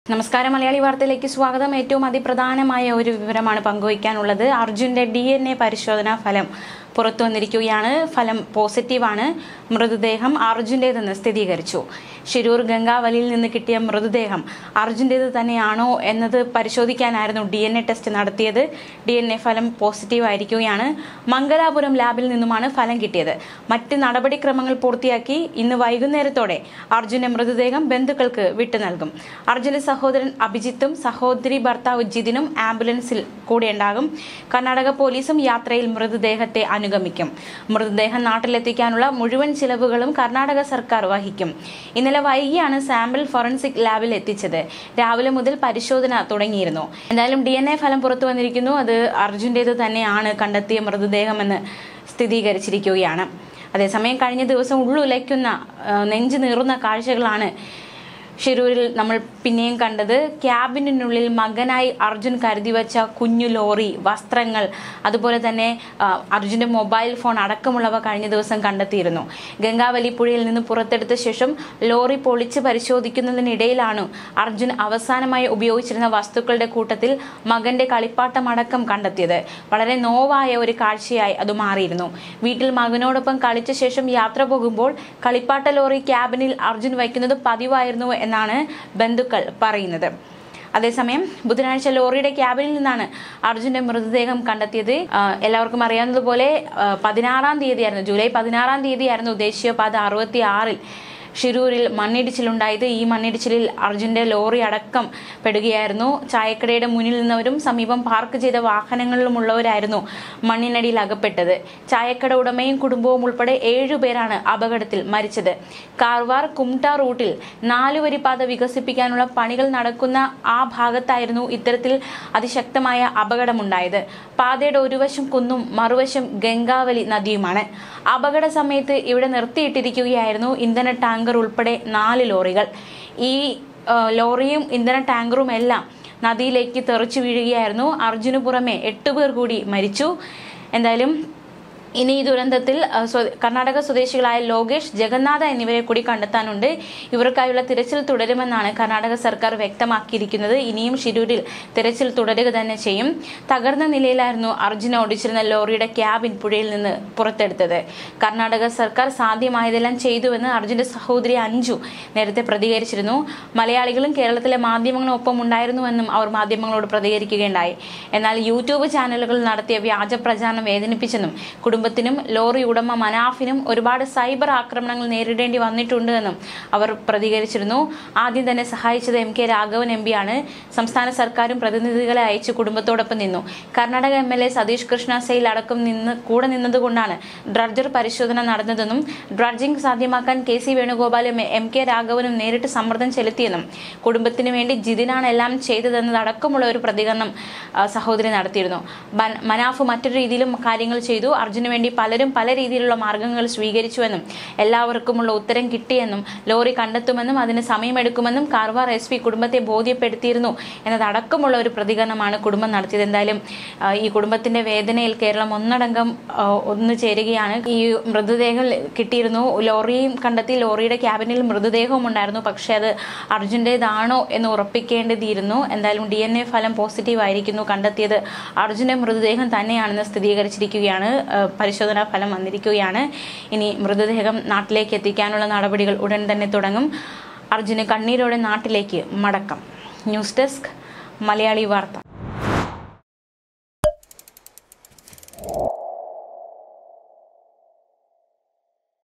നമസ്കാരം മലയാളി വാർത്തയിലേക്ക് സ്വാഗതം ഏറ്റവും അതിപ്രധാനമായ ഒരു വിവരമാണ് പങ്കുവയ്ക്കാനുള്ളത് അർജുന്റെ ഡി എൻ എ പരിശോധനാ ഫലം പുറത്തു വന്നിരിക്കുകയാണ് ഫലം പോസിറ്റീവാണ് മൃതദേഹം അർജുൻ്റേതെന്ന് സ്ഥിരീകരിച്ചു ശിരൂർ ഗംഗാവലിയിൽ നിന്ന് കിട്ടിയ മൃതദേഹം അർജുൻ്റേത് തന്നെയാണോ എന്നത് പരിശോധിക്കാനായിരുന്നു ഡി എൻ എ ടെസ്റ്റ് നടത്തിയത് ഡി എൻ എ ഫലം പോസിറ്റീവ് ആയിരിക്കുകയാണ് മംഗലാപുരം ലാബിൽ നിന്നുമാണ് ഫലം കിട്ടിയത് മറ്റ് നടപടിക്രമങ്ങൾ പൂർത്തിയാക്കി ഇന്ന് വൈകുന്നേരത്തോടെ അർജുന്റെ മൃതദേഹം ബന്ധുക്കൾക്ക് വിട്ടു നൽകും അർജുന്റെ സഹോദരൻ അഭിജിത്തും സഹോദരി ഭർത്താവ് ജിതിനും ആംബുലൻസിൽ കൂടെ ഉണ്ടാകും കർണാടക പോലീസും യാത്രയിൽ മൃതദേഹത്തെ അനുഗമിക്കും മൃതദേഹം നാട്ടിലെത്തിക്കാനുള്ള മുഴുവൻ ചിലവുകളും കർണാടക സർക്കാർ വഹിക്കും ഇന്നലെ വൈകിയാണ് സാമ്പിൾ ഫോറൻസിക് ലാബിൽ എത്തിച്ചത് രാവിലെ മുതൽ പരിശോധന തുടങ്ങിയിരുന്നു എന്തായാലും ഡി എൻ എ ഫലം പുറത്തു വന്നിരിക്കുന്നു അത് അർജുൻ്റേത് തന്നെയാണ് കണ്ടെത്തിയ മൃതദേഹമെന്ന് സ്ഥിരീകരിച്ചിരിക്കുകയാണ് അതേസമയം കഴിഞ്ഞ ദിവസം ഉള്ളുലയ്ക്കുന്ന ആ, നെഞ്ചു നീറുന്ന കാഴ്ചകളാണ് ഷിരൂരിൽ നമ്മൾ പിന്നെയും കണ്ടത് ക്യാബിനുള്ളിൽ മകനായി അർജുൻ കരുതി വെച്ച കുഞ്ഞു ലോറി വസ്ത്രങ്ങൾ അതുപോലെ തന്നെ ആ, അർജുന്റെ മൊബൈൽ ഫോൺ അടക്കമുള്ളവ കഴിഞ്ഞ ദിവസം കണ്ടെത്തിയിരുന്നു ഗംഗാവലി പുഴയിൽ നിന്ന് പുറത്തെടുത്ത ശേഷം ലോറി പൊളിച്ച് പരിശോധിക്കുന്നതിനിടയിലാണ് അർജുൻ അവസാനമായി ഉപയോഗിച്ചിരുന്ന വസ്തുക്കളുടെ കൂട്ടത്തിൽ മകന്റെ കളിപ്പാട്ടം അടക്കം കണ്ടെത്തിയത് വളരെ നോവായ ഒരു കാഴ്ചയായി അത് മാറിയിരുന്നു വീട്ടിൽ മകനോടൊപ്പം കളിച്ച ശേഷം യാത്ര പോകുമ്പോൾ കളിപ്പാട്ട ലോറി ക്യാബിനിൽ അർജുൻ വയ്ക്കുന്നത് പതിവായിരുന്നു എന്നാണ് ബന്ധുക്കൾ പറയുന്നത് അതേസമയം ബുധനാഴ്ച ലോറിയുടെ ക്യാബിനിൽ നിന്നാണ് അർജുന്റെ മൃതദേഹം കണ്ടെത്തിയത് ആ, എല്ലാവർക്കും അറിയാവുന്നതുപോലെ ആ, പതിനാറാം തീയതിയായിരുന്നു ജൂലൈ പതിനാറാം തീയതിയായിരുന്നു ദേശീയപാത അറുപത്തി ആറിൽ ഷിരൂരിൽ മണ്ണിടിച്ചിലുണ്ടായത് ഈ മണ്ണിടിച്ചിലിൽ അർജുന്റെ ലോറി അടക്കം പെടുകയായിരുന്നു ചായക്കടയുടെ മുന്നിൽ നിന്നവരും സമീപം പാർക്ക് ചെയ്ത വാഹനങ്ങളിലുമുള്ളവരായിരുന്നു മണ്ണിനടിയിൽ അകപ്പെട്ടത് ചായക്കട ഉടമയും കുടുംബവും ഉൾപ്പെടെ ഏഴുപേരാണ് അപകടത്തിൽ മരിച്ചത് കാർവാർ കുംട്ട റൂട്ടിൽ നാലുവരി പാത വികസിപ്പിക്കാനുള്ള പണികൾ നടക്കുന്ന ആ ഭാഗത്തായിരുന്നു ഇത്തരത്തിൽ അതിശക്തമായ അപകടമുണ്ടായത് പാതയുടെ ഒരു വശം കുന്നും മറുവശം ഗംഗാവലി നദിയുമാണ് അപകട സമയത്ത് ഇവിടെ നിർത്തിയിട്ടിരിക്കുകയായിരുന്നു ഇന്ധന ടാങ്കർ ഉൾപ്പെടെ നാല് ലോറികൾ ഈ ആ, ലോറിയും ഇന്ധന ടാങ്കറും എല്ലാം നദിയിലേക്ക് തെറിച്ചു വീഴുകയായിരുന്നു അർജുന് പുറമെ എട്ട് പേർ കൂടി മരിച്ചു എന്തായാലും ഇനി ഈ ദുരന്തത്തിൽ ആ, സ്വ- കർണാടക സ്വദേശികളായ ലോകേഷ് ജഗന്നാഥ എന്നിവരെ കൂടി കണ്ടെത്താനുണ്ട് ഇവർക്കായുള്ള തിരച്ചിൽ തുടരുമെന്നാണ് കർണാടക സർക്കാർ വ്യക്തമാക്കിയിരിക്കുന്നത് ഇനിയും ഷിരൂരിൽ തിരച്ചിൽ തുടരുക തന്നെ ചെയ്യും തകർന്ന നിലയിലായിരുന്നു അർജുന ഓടിച്ചിരുന്ന ലോറിയുടെ ക്യാബിൻ പുഴയിൽ നിന്ന് പുറത്തെടുത്തത് കർണാടക സർക്കാർ സാധ്യമായതെല്ലാം ചെയ്തുവെന്ന് അർജുന്റെ സഹോദരി അഞ്ജു നേരത്തെ പ്രതികരിച്ചിരുന്നു മലയാളികളും കേരളത്തിലെ മാധ്യമങ്ങളും ഒപ്പം ഉണ്ടായിരുന്നുവെന്നും അവർ മാധ്യമങ്ങളോട് പ്രതികരിക്കുകയുണ്ടായി എന്നാൽ യൂട്യൂബ് ചാനലുകൾ നടത്തിയ വ്യാജ പ്രചാരണം വേദനിപ്പിച്ചെന്നും കുടുംബത്തിനും ലോറി ഉടമ മനാഫിനും ഒരുപാട് സൈബർ ആക്രമണങ്ങൾ നേരിടേണ്ടി വന്നിട്ടുണ്ട് എന്നും അവർ പ്രതികരിച്ചിരുന്നു ആദ്യം തന്നെ സഹായിച്ചത് എം കെ രാഘവൻ എം പിയാണ് സംസ്ഥാന സർക്കാരും പ്രതിനിധികളെ അയച്ച് കുടുംബത്തോടൊപ്പം നിന്നു Karnataka M L A Satish Krishna Sail അടക്കം നിന്ന് കൂടെ നിന്നതുകൊണ്ടാണ് ഡ്രഡ്ജർ പരിശോധന നടന്നതെന്നും ഡ്രഡ്ജിംഗ് സാധ്യമാക്കാൻ കെ സി വേണുഗോപാലും എം കെ രാഘവനും നേരിട്ട് സമ്മർദ്ദം ചെലുത്തിയെന്നും കുടുംബത്തിന് വേണ്ടി ജിതിനാണ് എല്ലാം ചെയ്തതെന്നതടക്കമുള്ള ഒരു പ്രതികരണം ആ, സഹോദരി നടത്തിയിരുന്നു ബൻ- മനാഫ് മറ്റൊരു രീതിയിലും കാര്യങ്ങൾ ചെയ്തു അർജുന് വേണ്ടി പലരും പല രീതിയിലുള്ള മാർഗങ്ങൾ സ്വീകരിച്ചുവെന്നും എല്ലാവർക്കുമുള്ള ഉത്തരം കിട്ടിയെന്നും ലോറി കണ്ടെത്തുമെന്നും അതിന് സമയമെടുക്കുമെന്നും കാർവാർ എസ് പി കുടുംബത്തെ ബോധ്യപ്പെടുത്തിയിരുന്നു എന്നതടക്കമുള്ള ഒരു പ്രതികരണമാണ് കുടുംബം നടത്തിയത് എന്തായാലും ആ, ഈ കുടുംബത്തിന്റെ വേദനയിൽ കേരളം ഒന്നടങ്കം ആ, ഒന്നു ചേരുകയാണ് ഈ മൃതദേഹം കിട്ടിയിരുന്നു ലോറിയും കണ്ടെത്തി ലോറിയുടെ ക്യാബിനിൽ മൃതദേഹവും ഉണ്ടായിരുന്നു പക്ഷേ അത് അർജുൻ്റെതാണോ എന്ന് ഉറപ്പിക്കേണ്ടതിയിരുന്നു എന്തായാലും ഡി എൻ എ ഫലം പോസിറ്റീവ് ആയിരിക്കുന്നു കണ്ടെത്തിയത് അർജുന്റെ മൃതദേഹം തന്നെയാണെന്ന് സ്ഥിരീകരിച്ചിരിക്കുകയാണ് ആ, പരിശോധനാ ഫലം വന്നിരിക്കുകയാണ് ഇനി മൃതദേഹം നാട്ടിലേക്ക് എത്തിക്കാനുള്ള നടപടികൾ ഉടൻ തന്നെ തുടങ്ങും അർജുന് കണ്ണീരോടെ നാട്ടിലേക്ക് മടക്കം ന്യൂസ് ഡെസ്ക് മലയാളി വാർത്ത